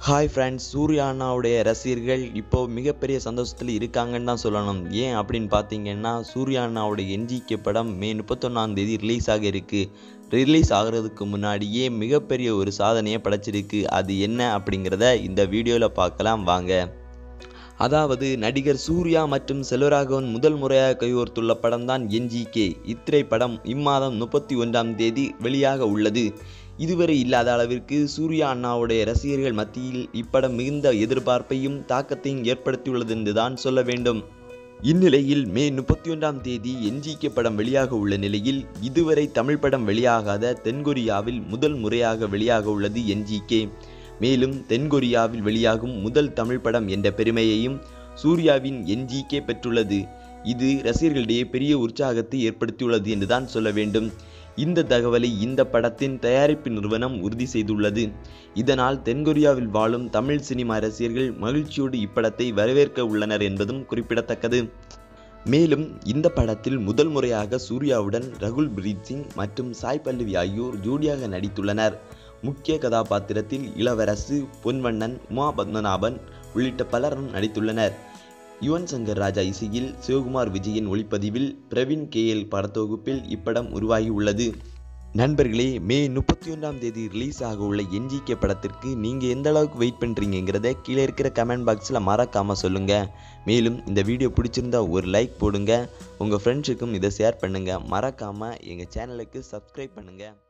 hi friends Surya அண்ணாவுடைய ரசிகர்கள் இப்போ மிகப்பெரிய சந்தோஷத்தில் இருக்காங்கன்னு தான் சொல்லணும் ஏன் அப்படின்னு பார்த்தீங்கன்னா சூர்யா அண்ணாவுடைய என்ஜிகே படம் மே முப்பத்தொன்னாம் தேதி ரிலீஸ் ஆக இருக்கு ரிலீஸ் ஆகிறதுக்கு முன்னாடியே மிகப்பெரிய ஒரு சாதனையை படைச்சிருக்கு அது என்ன அப்படிங்கிறத இந்த வீடியோவில் பார்க்கலாம் வாங்க அதாவது நடிகர் சூர்யா மற்றும் செல்வராகவன் முதல் முறையாக கைகோர்த்துள்ள படம்தான் என்ஜிகே இத்திரைப்படம் இம்மாதம் முப்பத்தி ஒன்றாம் தேதி வெளியாக உள்ளது இதுவரை இல்லாத அளவிற்கு சூர்யா அண்ணாவுடைய ரசிகர்கள் மத்தியில் இப்படம் மிகுந்த எதிர்பார்ப்பையும் தாக்கத்தையும் ஏற்படுத்தியுள்ளது என்றுதான் சொல்ல வேண்டும் இந்நிலையில் மே முப்பத்தி ஒன்றாம் தேதி என்ஜிகே படம் வெளியாக உள்ள நிலையில் இதுவரை தமிழ் படம் வெளியாகாத தென்கொரியாவில் முதல் முறையாக வெளியாக உள்ளது என்ஜிகே மேலும் தென்கொரியாவில் வெளியாகும் முதல் தமிழ் படம் என்ற பெருமையையும் சூர்யாவின் என்ஜிகே பெற்றுள்ளது இது ரசிகர்களிடையே பெரிய உற்சாகத்தை ஏற்படுத்தியுள்ளது என்றுதான் சொல்ல வேண்டும் இந்த தகவலை இந்த படத்தின் தயாரிப்பு நிறுவனம் உறுதி செய்துள்ளது இதனால் தென்கொரியாவில் வாழும் தமிழ் சினிமா ரசிகர்கள் மகிழ்ச்சியோடு இப்படத்தை வரவேற்க உள்ளனர் என்பதும் குறிப்பிடத்தக்கது மேலும் இந்த படத்தில் முதல் முறையாக சூர்யாவுடன் ரகுல் பிரீத் சிங் மற்றும் சாய் பல்லவி ஆகியோர் ஜோடியாக நடித்துள்ளனர் முக்கிய கதாபாத்திரத்தில் இளவரசு பொன்வண்ணன் உமா பத்மநாபன் உள்ளிட்ட பலரும் நடித்துள்ளனர் யுவன் சங்கர் ராஜா இசையில் சிவகுமார் விஜயின் ஒளிப்பதிவில் பிரவீன் கே எல் படத்தொகுப்பில் இப்படம் உருவாகி உள்ளது நண்பர்களே மே முப்பத்தி ஒன்றாம் தேதி ரிலீஸ் ஆக உள்ள என்ஜிகே படத்திற்கு நீங்கள் எந்த அளவுக்கு வெயிட் பண்ணுறீங்கிறத கீழே இருக்கிற கமெண்ட் பாக்ஸில் மறக்காமல் சொல்லுங்கள் மேலும் இந்த வீடியோ பிடிச்சிருந்தா ஒரு லைக் போடுங்க உங்கள் ஃப்ரெண்ட்ஸுக்கும் இதை ஷேர் பண்ணுங்கள் மறக்காமல் எங்கள் சேனலுக்கு சப்ஸ்கிரைப் பண்ணுங்கள்